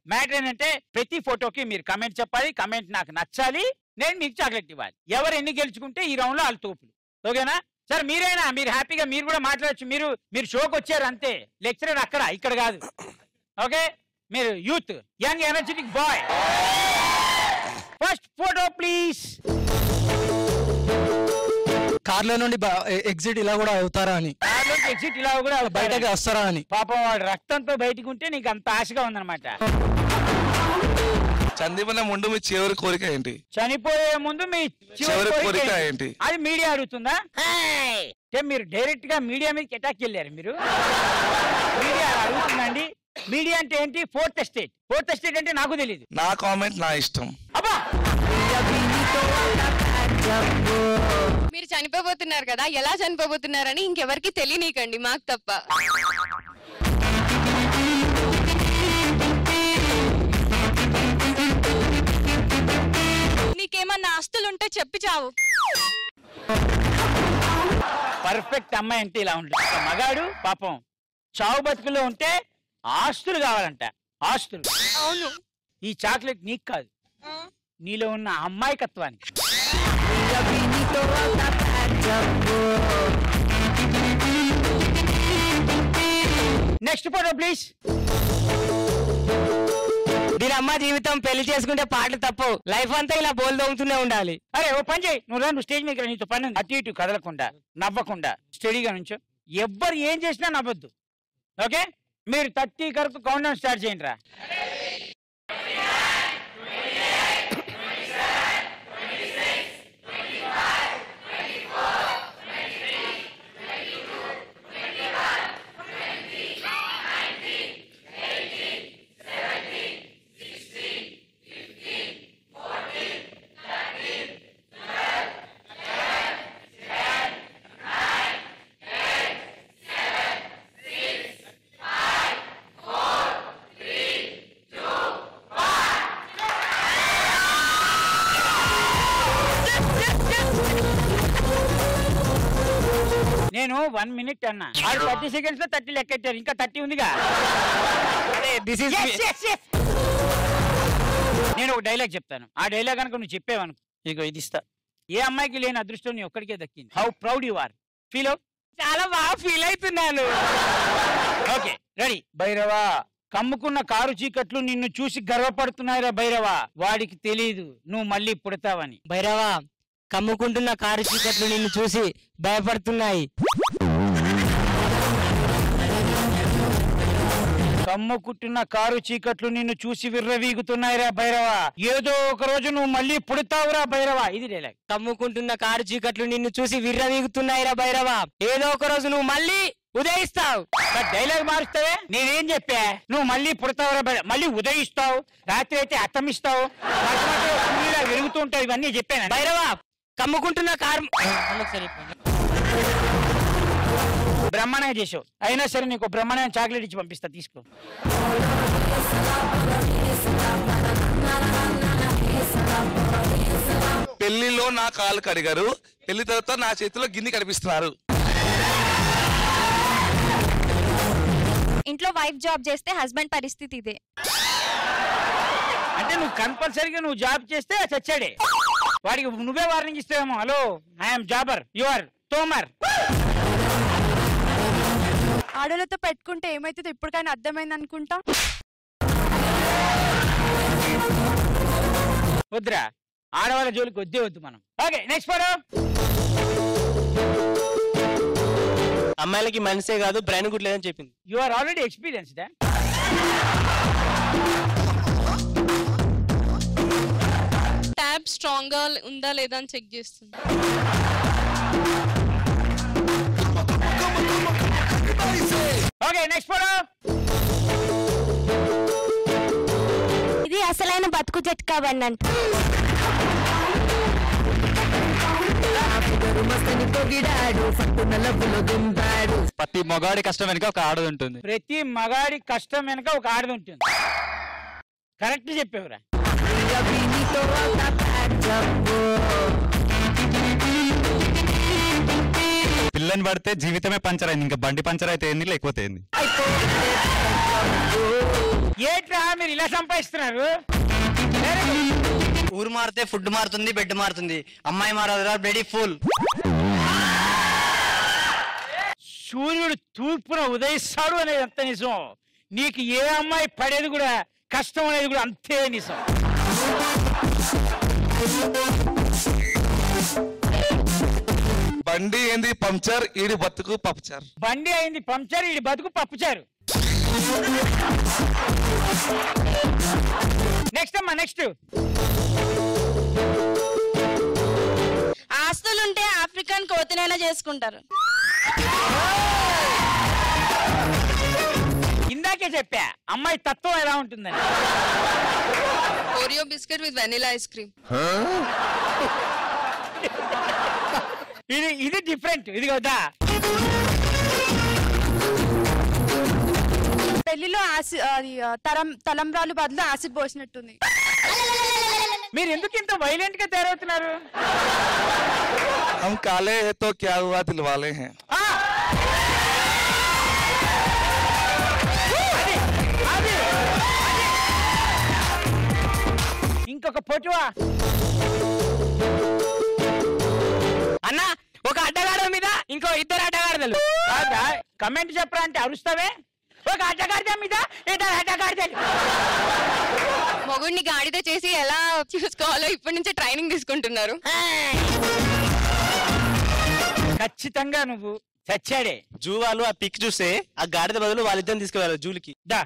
Matter ఏంటంటే ప్రతి ఫోటోకి మీరు కమెంట్ చెప్పాలి కమెంట్ నాకు నచ్చాలి నేను మీకు చాక్లెట్ ఇవ్వాలి ఎవరు ఎన్ని గెలుచుకుంటే ఈ రౌండ్ లో వాళ్ళ తోపులు ఓకేనా సార్ మీరేనా మీరు హ్యాపీగా మీరు కూడా మాట్లాడచ్చు మీరు మీరు షోకి వచ్చారు అంతే లెక్చరర్ అక్కడ ఇక్కడ కాదు ఓకే మీరు youth young energetic boy first photo please కార్లో నుండి ఎగ్జిట్ ఇలా కూడా అవుతారా అని ఎగ్జిట్ ఇలా కూడా బయటకి వస్తారా అని పాపం వాడు రక్తంతో బయటికి ఉంటే నీకు అంత ఆశగా ఉందన్నమాట చందీపన ముందు మీ చివరి కోరిక ఏంటి చనిపోయే ముందు మీ చివరి కోరిక కోరిక ఏంటి? అది మీడియా అడుగుతుందా అంటే మీరు డైరెక్ట్ గా మీడియా మీదకి అటాక్ వెళ్ళారు మీరు మీడియా అడుగుతుందండి మీడియా అంటే ఏంటి ఫోర్త్ ఎస్టేట్ ఫోర్త్ ఎస్టేట్ అంటే నాకు తెలియదు నా కామెంట్ నా ఇష్టం అబ్బా మీరు చనిపోబోతున్నారు కదా ఎలా చనిపోబోతున్నారని ఇంకెవరికి తెలియనీకండి మాకు తప్ప నీకేమన్నా ఆస్తులుంటే చెప్పి చావు పర్ఫెక్ట్ అమ్మాయి అంటే ఇలా ఉంటుంది ఒక మగాడు పాపం చావు బతుకులో ఉంటే ఆస్తులు కావాలంట ఆస్తులు అవును ఈ చాక్లెట్ నీకు కాదు నీలో ఉన్న అమ్మాయికత్వానికి నెక్స్ట్ ఫోటో ప్లీజ్ దీని అమ్మ జీవితం పెళ్లి చేసుకుంటే పాటలు తప్పు లైఫ్ అంతా ఇలా బోల్ తోముతూనే ఉండాలి అరే ఓ పని చేయి నువ్వు రా నువ్వు స్టేజ్ మీద నీతో పని ఉంది. అటు ఇటు కదలకుండా నవ్వకుండా స్టడీగా నుంచో ఎవ్వరు ఏం చేసినా నవ్వద్దు ఓకే మీరు థర్టీ కరకు కౌంట్ డౌన్ స్టార్ట్ చేయండి రా నేను వన్ మినిట్ అన్నా ఆడు థర్టీ సెకండ్స్ లో థర్టీ లెక్కెట్టారు ఇంకా థర్టీ ఉందిగా this is Yes, yes, yes. నేను ఒక డైలాగ్ చెప్తాను ఆ డైలాగ్ కనుక నువ్వు చెప్పేవనుకో ఇదిగో ఇది ఇస్తా ఏ అమ్మాయికి లేని అదృష్టం నీ ఒక్కడికే దక్కింది how proud you are feel out చాలా బాగా ఫీల్ అవుతున్నాను ఓకే రెడీ భైరవా కమ్ముకున్న కారు చీకట్లు నిన్ను చూసి గర్వపడుతున్నాయిరా భైరవా వాడికి తెలియదు నువ్వు మళ్ళీ పుడతావని భైరవా కమ్ముకుంటున్న కారు చీకట్లు నిన్ను చూసి భయపడుతున్నాయి కమ్ముకుట్టున్న కారు చీకట్లు నిన్ను చూసి విర్రవీగుతున్నాయిరా భైరవా ఏదో ఒక రోజు నువ్వు మళ్ళీ పుడతావురా భైరవా ఇది డైలాగ్ కమ్ముకుంటున్న కారు చీకట్లు నిన్ను చూసి విర్రవీగుతున్నాయిరా భైరవా ఏదో ఒక రోజు నువ్వు మళ్ళీ ఉదయిస్తావు డైలాగ్ మారుస్తావే నేనేం చెప్పా నువ్వు మళ్ళీ పుడతావురా భైరవ మళ్ళీ ఉదయిస్తావు రాత్రి అయితే అత్తమిస్తావు మధ్య మధ్యలో సూర్యుడిలా వెలుగుతూ ఉంటావు ఇవన్నీ చెప్పాను భైరవా కమ్ముకుంటున్న కారు బ్రహ్మాండంగా చేసావు అయినా సరే నీకు బ్రహ్మాండమైన చాక్లెట్ ఇచ్చి పంపిస్తా తీసుకో పెళ్లిలో నా కాలు కడిగారు పెళ్లి తర్వాత నా చేతిలో గిన్నె కనిపిస్తున్నారు ఇంట్లో వైఫ్ జాబ్ చేస్తే హస్బెండ్ పరిస్థితి ఇదే అంటే నువ్వు కంపల్సరీగా నువ్వు జాబ్ చేస్తే చచ్చాడే వాడికి నువ్వే వార్నింగ్ ఇస్తావేమో హలో ఐఎమ్ జాబర్ యు ఆర్ తోమర్ ఆడలతో పెట్టుకుంటే ఏమైతుందో ఇప్పటికైనా అర్థమైంది అనుకుంటా వద్దురా ఆడవాళ్ళ జోలికి వద్దే వద్దు మనం ఓకే నెక్స్ట్ ఫోటో అమ్మాయిలకి మనసే కాదు బ్రెయిన్ గుడ్ లేదని చెప్పింది you are already experienced tab strong గా ఉందా లేదా అని చెక్ చేస్తుంది ఓకే నెక్స్ట్ ఫోటో ఇది అసలైన బతుకు జట్కా బండి అంట ప్రతి మగాడి కష్టం వెనుక ఒక ఆడది ఉంటుంది ప్రతి మగాడి కష్టం వెనక ఒక ఆడది ఉంటుంది కరెక్ట్ చెప్పేవురా పిల్లని పడితే జీవితమే పంచర్ అయింది ఇంకా బండి పంచర్ అయితే ఏంది లేకపోతే ఏంది ఏంట్రా మీరు ఇలా సంపాదిస్తున్నారు ఊరు మారితే ఫుడ్ మారుతుంది బెడ్ మారుతుంది అమ్మాయి మారదురా బ్లడీ ఫుల్ సూర్యుడు తూర్పున ఉదయిస్తాడు అనేది అంత నిజం నీకు ఏ అమ్మాయి పడేది కూడా కష్టం అనేది కూడా అంతే నిజం బండి ఏంది పంక్చర్ ఈడి బతుకు పప్చర్ బండి అయింది పంచర్ ఈ బతుకు పప్పుచారు నెక్స్ట్ అమ్మా నెక్స్ట్ ఆస్తులుంటే ఆఫ్రికన్ కోతినైనా చేసుకుంటారు ఇందాకే చెప్పా అమ్మాయి తత్వం ఎలా ఉంటుందని Oreo biscuit with vanilla ice cream ఇది ఇది డిఫరెంట్ ఇది కదా పెళ్లిలో యాసి- అది ఆ, తరం తలంబ్రాలు బదులు యాసిడ్ పోసినట్టుంది మీరు ఎందుకు ఇంత వైలెంట్ గా తయారవుతున్నారు हम काले हैं तो क्या हुआ दिल वाले हैं ఆ! అది, అది, అది. ఇంకొక పొటువా అన్న ఒక అడ్డగాడ మీద ఇంకో ఇద్దరు అడ్డగాడదలు కాదా కమెంట్ చెప్పరా అంటే అరుస్తావే ఒక అడ్డగాడిద మీద ఇద్దరు అడ్డగాడిదలు మొగుడిని గాడిద చేసి ఎలా చూసుకోవాలో ఇప్పటి నుంచే ట్రైనింగ్ తీసుకుంటున్నారు ఖచ్చితంగా నువ్వు చచ్చాడే జూ వాళ్ళు ఆ పిక్ చూస్తే ఆ గాడిద బదులు వాళ్ళిద్దరిని తీసుకువెళ్ళారు జూలికి దా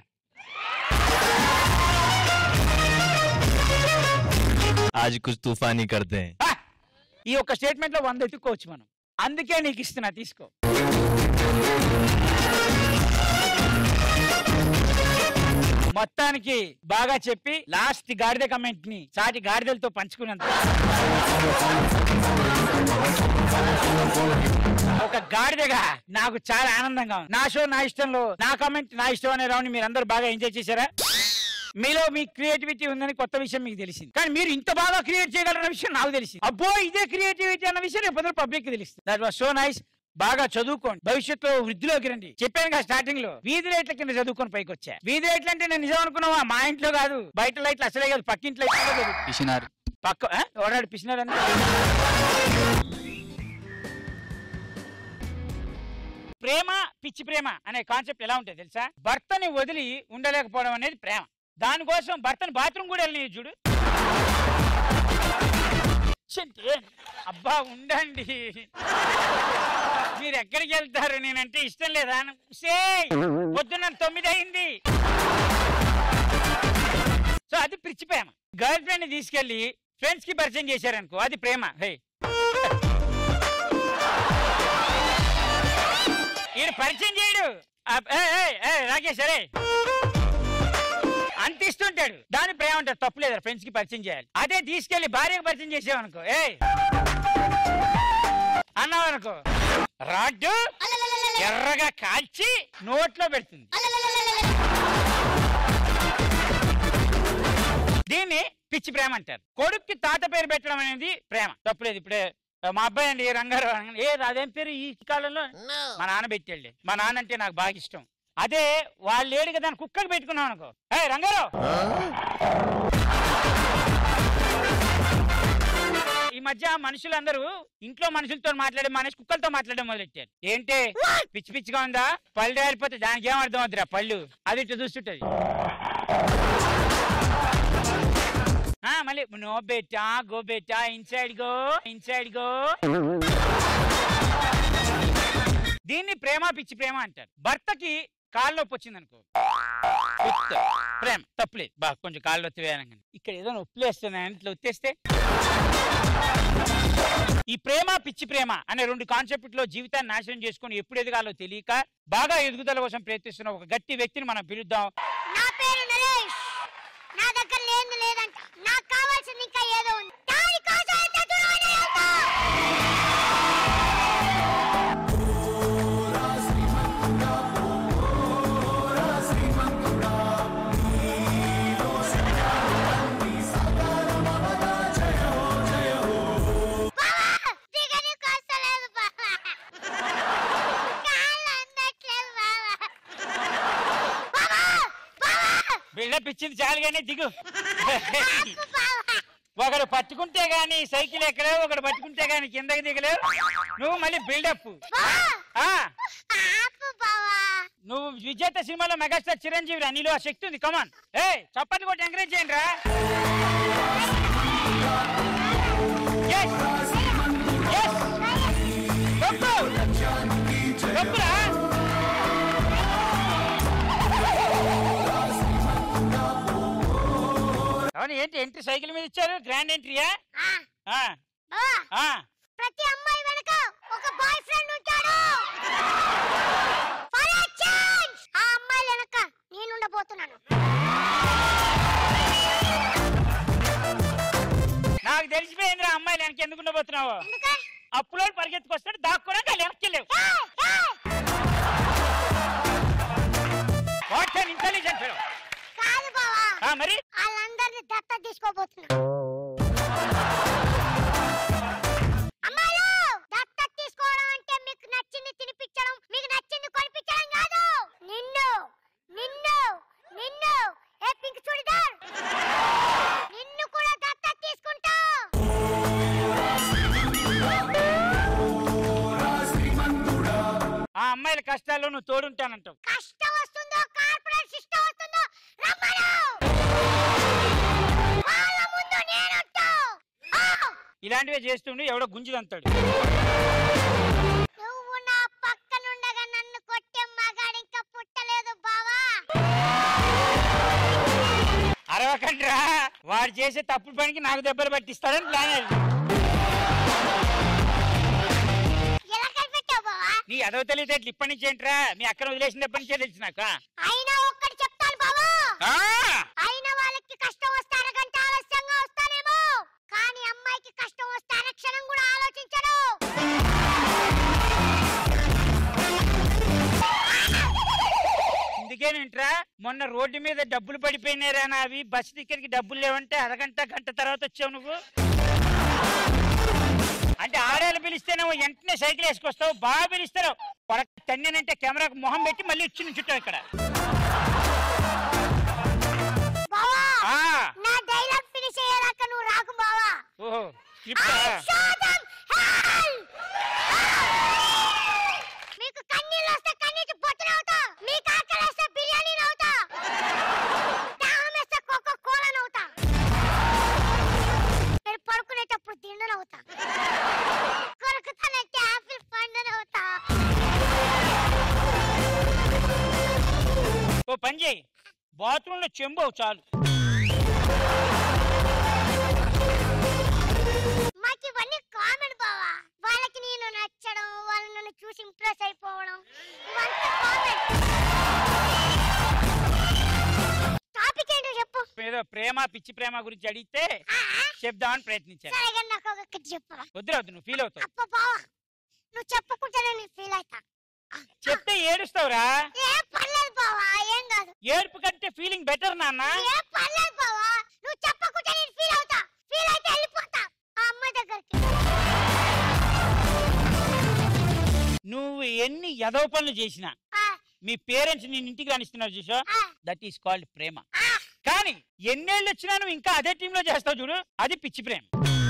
आज कुछ तूफानी करते हैं ఆ! ఈ ఒక్క స్టేట్మెంట్ లో వంద ఎత్తుకోవచ్చు మనం అందుకే నీకు ఇస్తున్నా తీసుకో మొత్తానికి బాగా చెప్పి లాస్ట్ గాడిద కమెంట్ ని సాటి గాడిదలతో పంచుకున్నంత ఒక గాడిదగా నాకు చాలా ఆనందంగా ఉంది నా షో నా ఇష్టంలో నా కమెంట్ నా ఇష్టం అనే రౌండ్ మీరు అందరూ బాగా ఎంజాయ్ చేశారా మీలో మీ క్రియేటివిటీ ఉందని కొత్త విషయం మీకు తెలిసింది కానీ మీరు ఇంత బాగా క్రియేట్ చేయగలరన్న విషయం నాకు తెలిసింది అబ్బో ఇదే క్రియేటివిటీ అన్న విషయం రేపు పబ్లిక్ తెలుస్తుంది దట్ వాస్ సో నైస్ బాగా చదువుకోండి భవిష్యత్తులో వృద్ధిలోకి రండి చెప్పాను కదా స్టార్టింగ్ లో వీధి లైట్ల కింద చదువుకొని పైకి వచ్చా వీధి లైట్లు అంటే నేను నిజం అనుకున్నావా మా ఇంట్లో కాదు బయట లైట్లు అసలే కాదు పక్కింట్లో లైట్లు కాదు పిసినారు పక్క ఆ? ఎవడాడు పిసినారని ప్రేమ పిచ్చి ప్రేమ అనే కాన్సెప్ట్ ఎలా ఉంటుంది తెలుసా భర్తని వదిలి ఉండలేకపోవడం అనేది ప్రేమ దానికోసం భర్తని బాత్రూమ్ కూడా వెళ్ళి చూడు చింటే, అబ్బా ఉండండి మీరు ఎక్కడికి వెళ్తారు నేనంటే ఇష్టం లేదా సే పొద్దున్న తొమ్మిది అయింది సో అది పిచ్చి ప్రేమ గర్ల్ ఫ్రెండ్ ని తీసుకెళ్లి ఫ్రెండ్స్ కి పరిచయం చేశారనుకో అది ప్రేమ హే ఈయన పరిచయం చేయడు ఆ- ఏ, ఏ, ఏ, రాకేష్ అరే అంత ఇస్తుంటాడు దాని ప్రేమ అంటారు తప్పులేదు ఫ్రెండ్స్ కి పరిచయం చేయాలి అదే తీసుకెళ్లి భార్యకు పరిచయం చేసావనుకో ఏ అన్నావనుకో రాడ్డు ఎర్రగా కాల్చి నోట్లో పెడుతుంది దీన్ని పిచ్చి ప్రేమ అంటారు కొడుక్కి తాత పేరు పెట్టడం అనేది ప్రేమ తప్పులేదు ఇప్పుడే మా అబ్బాయి అండి రంగారావు అనగానే, ఏ అదేం పేరు ఈ కాలంలో మా నాన్న పెట్టాడు మా నాన్న అంటే నాకు బాగా ఇష్టం అదే వాళ్ళు లేడు కదా అని కుక్కకి పెట్టుకున్నాం అనుకో ఏ రంగారావు ఈ మధ్య మనుషులందరూ ఇంట్లో మనుషులతో మాట్లాడే మానేసి కుక్కలతో మాట్లాడడం మొదలెట్టారు ఏంటి పిచ్చి పిచ్చిగా ఉందా పళ్ళు రాలిపోతే దానికి ఏం అర్థం అవుతురా పళ్ళు అది ఇట్లా చూస్తుంటది ఆ, మళ్ళీ నో బేటా గో బేటా ఇన్సైడ్ గో ఇన్సైడ్ గో దీన్ని ప్రేమ పిచ్చి ప్రేమ అంటారు భర్తకి కాళ్ళు నొప్పి వచ్చింది అనుకో ప్రేమ తప్పులేదు బా కొంచెం కాళ్ళు నొత్తి వేయనంగానే ఇక్కడ ఏదో నొప్పి వేస్తుంది ఇట్లా ఒత్తేస్తే ఈ ప్రేమ పిచ్చి ప్రేమ అనే రెండు కాన్సెప్ట్ లో జీవితాన్ని నాశనం చేసుకొని ఎప్పుడు ఎదగాలో తెలియక బాగా ఎదుగుదల కోసం ప్రయత్నిస్తున్న ఒక గట్టి వ్యక్తిని మనం పిలుద్దాం నా పేరు నరేష్ నా దగ్గర లేదు లేదంట నాకు కావాల్సింది ఇంకా ఏదో ఉంది దానికోసం ఎంత దూరమైనా వెళ్తా. బావా, దిగనీకి వస్తలేదు బావా. కాళ్ళు అందట్లేదు బావా. బావా, బావా, బిల్డప్ ఇచ్చింది చాలు కానీ దిగు ఆపు బావా ఒకడు పట్టుకుంటే గాని సైకిల్ ఎక్కలేవు ఒకడు పట్టుకుంటే గాని కిందకి దిగలేవు నువ్వు మళ్ళీ బిల్డప్ ఆ ఆపు బావా నువ్వు విజేత సినిమాలో మెగాస్టార్ చిరంజీవి రా నీలో ఆ శక్తి ఉంది కమాన్ ఏ చప్పట్లు కొట్టి ఎంకరేజ్ చేయండి రా Yes! Yes! కొట్టు! కొట్టురా! అవును ఏంటి ఎంట్రీ సైకిల్ మీద ఇచ్చారు గ్రాండ్ ఎంట్రీయా ఆ, ఆ, బావా ఆ. ప్రతి అమ్మాయి వెనక ఒక బాయ్ ఫ్రెండ్ ఉంటాడు For a change! ఆ అమ్మాయి వెనక నేను ఉండబోతున్నాను నాకు తెలిసిపోయిందిరా అమ్మాయి వెనక్కి ఎందుకు ఉండబోతున్నావు ఎందుకే అప్పులో పరిగెత్తుకొస్తాడు దాక్కోవడానికి వాళ్ళు వెనక్కి వెళ్ళావు ఏయ్, ఏయ్! వాట్ అన్ ఇంటెలిజెంట్ కాదు బావా మరి వాళ్ళందరినీ దత్త తీసుకోబోతున్నా అమ్మాయిలు దత్త తీసుకోవడం అంటే మీకు నచ్చింది తినిపించడం మీకు నచ్చింది కొనిపించడం కాదు నిన్ను నిన్ను నిన్ను ఏ పింక్ చూడిదార్ నిన్ను కూడా దత్త తీసుకుంటా ఆ అమ్మాయిల కష్టాల్లో నువ్వు తోడుంటానంటావు కష్టం వస్తుందో కార్పొరేట్ సిస్టమ్ వస్తుందో రమ్మను వాళ్ళ ముందు నేనుంటా ఆ! ఇలాంటివే చేస్తుండు ఎవడో గుంజుదంతాడు నువ్వు నా పక్కనుండగా నన్ను కొట్టే మగాడు ఇంకా పుట్టలేదు బావా అరవకండ్రా వాడు చేసే తప్పుడు పనికి నాకు దెబ్బలు పట్టిస్తాడని ప్లాన్ అది. ఎలా కనిపెట్టావు బావా నీ అదవ తెలియటట్లు ఇప్పటి నుంచి ఏంట్రా మీ అక్కను వదిలేసినప్పటి నుంచే తెలిసి నాకు అయినా ఒక్కటి చెప్తాను బావా ఆ! అయినా వాళ్ళకి కష్టం వస్తే అరగంట ఆలస్యంగా వస్తానేమో కానీ అమ్మాయికి కష్టం వస్తే అరక్షణం కూడా ఆలోచించడు ఇందుకేనేంట్రా మొన్న రోడ్డు మీద డబ్బులు పడిపోయినారా నావి బస్ టికెట్కి డబ్బులు లేవంటే అరగంట గంట తర్వాత వచ్చావు నువ్వు అంటే ఆడేళ్ళు పిలిస్తేనేమో వెంటనే సైకిల్ వేసుకొస్తావు బాగా పిలుస్తారు పొరక తన్నేనంటే కెమెరాకు మొహం పెట్టి మళ్ళీ ఇచ్చి చుట్టావు ఇక్కడ బావా ఆ, నా డైలాగ్ ఫినిష్ అయ్యేదాకా నువ్వు రాకు బావా ఓహో స్క్రిప్టా? I show them hell! మీకు కన్నీళ్ళు వస్తే కన్నీటి బొట్టులు అవుతా మీకు ఆకలి వేస్తే బిర్యానీ అవుతా దాహం వేస్తే కోకో కోలా అవుతా మీరు పడుకునేటప్పుడు దిండులు అవుతా కొరుకుతానంటే ఆపిల్ పండును అవుతా ఓ పని చేయి బాత్రూంలో చెంబు చాలు మాకు ఇవన్నీ కామన్ బావా వాళ్ళకి నేను నచ్చడం వాళ్ళు నన్ను చూసి ఇంప్రెస్ అయిపోవడం ఇవంతా కామన్ టాపిక్ ఏంటో చెప్పు ఏదో ప్రేమ పిచ్చి ప్రేమ గురించి అడిగితే ఆ, చెప్దామని ప్రయత్నించాను సరే కానీ నాకు ఒకటి చెప్పరా వద్దురా వద్దు నువ్వు ఫీల్ అవుతావు అప్ప బావా నువ్వు చెప్పకుండానే నేను ఫీల్ అవుతా చెప్తే ఏడుస్తావురా ఏం పర్లేదు బావా ఏం కాదు ఏడుపు కంటే ఫీలింగ్ బెటర్ నాన్న ఏం పర్లేదు బావా నువ్వు చెప్పకుండా నేను ఫీల్ అవుతా ఫీల్ అయితే వెళ్ళిపోతా ఆ అమ్మాయి దగ్గరికి నువ్వు ఎన్ని యదవ పనులు చేసినా ఆ, మీ పేరెంట్స్ నేను ఇంటికి రానిస్తున్నారు చూసా ఆ, దట్ ఈస్ కాల్డ్ ప్రేమ ఆ. కానీ ఎన్నేళ్ళు వచ్చినా నువ్వు ఇంకా అదే టీంలో చేస్తావు చూడు అది పిచ్చి ప్రేమ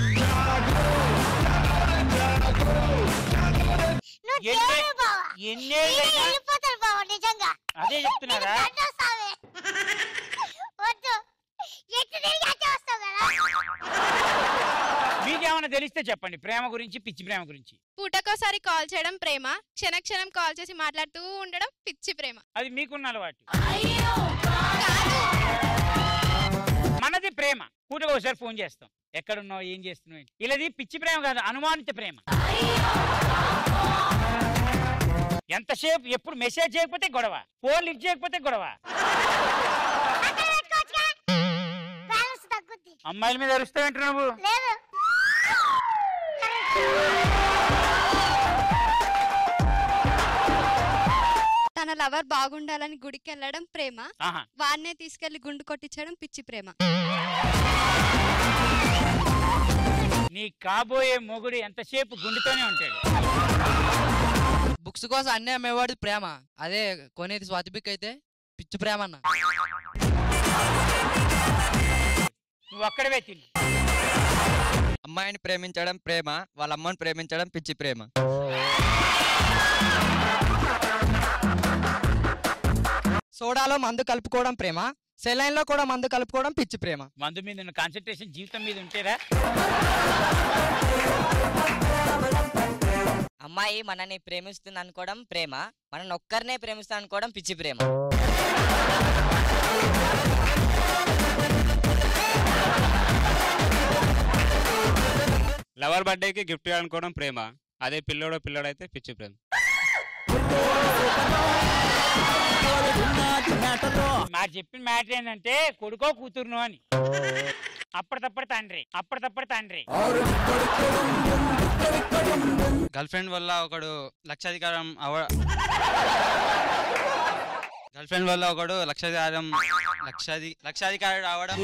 నువ్వు ఎన్ని- చేయరు బావా ఎన్నేళ్ళైనా నేనే వెళ్ళిపోతాను బావా నిజంగా అదే చెప్తున్నారా నీకు దండోస్తావే. వద్దు ఎటు తిరిగి అటే వస్తావు కదా మీకేమైనా తెలిస్తే చెప్పండి ప్రేమ గురించి పిచ్చి ప్రేమ గురించి పూటకోసారి కాల్ చేయడం ప్రేమ క్షణ క్షణం కాల్ చేసి మాట్లాడుతూ ఉండడం పిచ్చి ప్రేమ అది మీకున్న అలవాటు మనది ప్రేమ పూటగా ఒకసారి ఫోన్ చేస్తాం ఎక్కడున్నావు ఏం చేస్తున్నావు ఏంటి? ఇలాది పిచ్చి ప్రేమ కాదు అనుమానిత ప్రేమ ఎంతసేపు ఎప్పుడు మెసేజ్ చేయకపోతే గొడవ ఫోన్ లిఫ్ట్ చేయకపోతే గొడవ అక్కడ పెట్టుకోవచ్చుగా బ్యాలెన్స్ తగ్గుద్ది అమ్మాయిల మీద అరుస్తావేంటి నువ్వు లేదు తన లవర్ బాగుండాలని గుడికి వెళ్ళడం ప్రేమ ఆహా వాడినే తీసుకెళ్లి గుండు కొట్టించడం పిచ్చి ప్రేమ నీ కాబోయే మొగుడు ఎంతసేపు గుండెతోనే ఉంటాడు బుక్స్ కోసం అన్నీ అమ్మేవాడు ప్రేమ అదే కొనేది స్వాతిపిక్ అయితే పిచ్చి ప్రేమ అన్న నువ్వు ఒక్కడవే తిను అమ్మాయిని ప్రేమించడం ప్రేమ వాళ్ళ అమ్మని ప్రేమించడం పిచ్చి ప్రేమ సోడాలో మందు కలుపుకోవడం ప్రేమ సెలైన్ లో కూడా మందు కలుపుకోవడం పిచ్చి ప్రేమ మందు మీద ఉన్న కాన్సన్ట్రేషన్ జీవితం మీద ఉంటేరా అమ్మాయి మనని ప్రేమిస్తుంది అనుకోవడం ప్రేమ మనని ఒక్కరినే ప్రేమిస్తుంది అనుకోవడం పిచ్చి ప్రేమ లవర్ బర్త్డేకి గిఫ్ట్ అనుకోవడం ప్రేమ అదే పిల్లోడో పిల్లోడైతే పిచ్చి ప్రేమ మాకు చెప్పిన మ్యాటర్ ఏంటంటే కొడుకో కూతురును అని అప్పటితప్పటి తండ్రి అప్పటితప్పటి తండ్రి గర్ల్ ఫ్రెండ్ వల్ల ఒకడు లక్షాధికారం అవ గర్ల్ ఫ్రెండ్ వల్ల ఒకడు లక్షాధికారం లక్షాధి లక్షాధికారుడు అవడం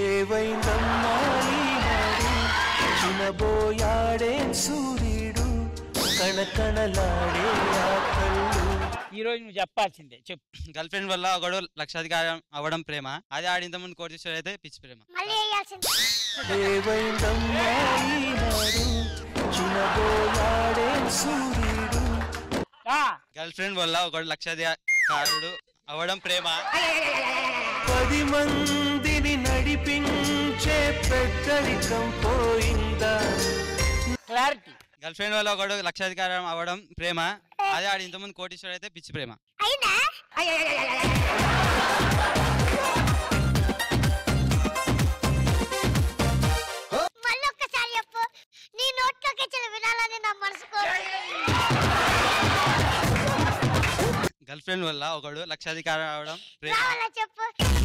చినబోయాడే సూర్యుడు కణకణలాడే ఆ కళ్ళు ఈ రోజు నువ్వు చెప్పాల్సిందే చెప్పు గర్ల్ ఫ్రెండ్ వల్ల ఒకడు లక్షాధికారం అవ్వడం ప్రేమ అదే ఆడింత ముందు కోటేశ్వర అయితే పిచ్చి ప్రేమ మళ్ళీ వేయాల్సింది ఏవైందమ్మా ఈనాడు చినబోయాడే సూర్యుడు గర్ల్ ఫ్రెండ్ వల్ల ఒకడు లక్షాధికారుడు అవ్వడం ప్రేమ పది మందిని నడిపించే పెద్దరికం పోయిందా క్లారిటీ గర్ల్ ఫ్రెండ్ వల్ల ఒకడు లక్షాధికారం అవ్వడం ప్రేమ అదే ఆడి ఇంతకుముందు కోటీశ్వరుడు అయితే పిచ్చి ప్రేమ అయినా మళ్ళీ ఒక్కసారి చెప్పు నీ నోట్లోకి చిన్న వినాలని నా మనసు గర్ల్ ఫ్రెండ్ వల్ల ఒకడు లక్షాధికారం అవడం ప్రేమ రావాలా చెప్పు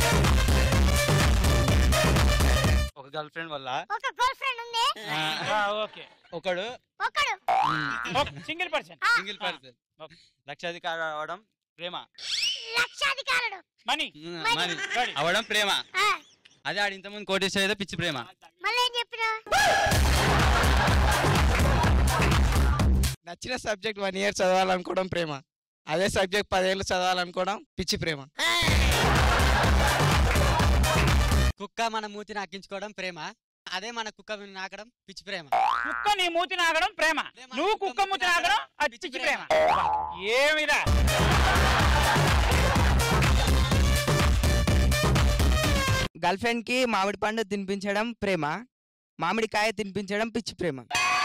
ఒక గర్ల్ ఫ్రెండ్ వల్ల ఒక గర్ల్ ఫ్రెండ్ ఉంది ఓకే ఒకడు ఒకడు సింగిల్ పర్సన్ సింగిల్ పర్సన్ లక్షాధికారం అవడం ప్రేమ లక్షాధికారుడు మనీ మరి అవడం ప్రేమ ఆ, అదే ఆడి ఇంతకుముందు కోటేశ్వర అయితే పిచ్చి ప్రేమ మళ్ళీ ఏం చెప్పినా నచ్చిన సబ్జెక్ట్ వన్ ఇయర్ చదవాలనుకోవడం ప్రేమ అదే సబ్జెక్ట్ పదేళ్ళు చదవాలనుకోవడం పిచ్చి ప్రేమ కుక్క మన మూతిని అక్కించుకోవడం ప్రేమ అదే మన కుక్క నాకడం పిచ్చి ప్రేమ కుక్క నీ మూతి నాగడం ప్రేమ నువ్వు కుక్క మూతి నాగడం అది పిచ్చి ప్రేమ ఏమిరా గర్ల్ ఫ్రెండ్ కి మామిడి పండు తినిపించడం ప్రేమ మామిడికాయ తినిపించడం పిచ్చి ప్రేమ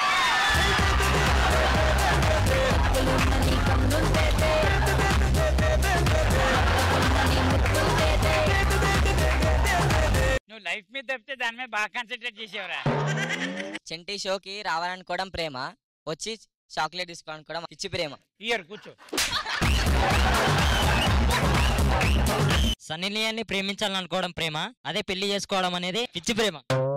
నువ్వు లైఫ్ మీద తప్పితే దాని మీద బాగా కాన్సన్ట్రేట్ చేసేవరా చెంటి షోకి రావాలనుకోవడం ప్రేమ వచ్చి చాక్లెట్ తీసుకోవాలనుకోవడం పిచ్చి ప్రేమ ఇయర్ కూర్చో సన్నీ లియోన్ని ప్రేమించాలనుకోవడం ప్రేమ అదే పెళ్లి చేసుకోవడం అనేది పిచ్చి ప్రేమ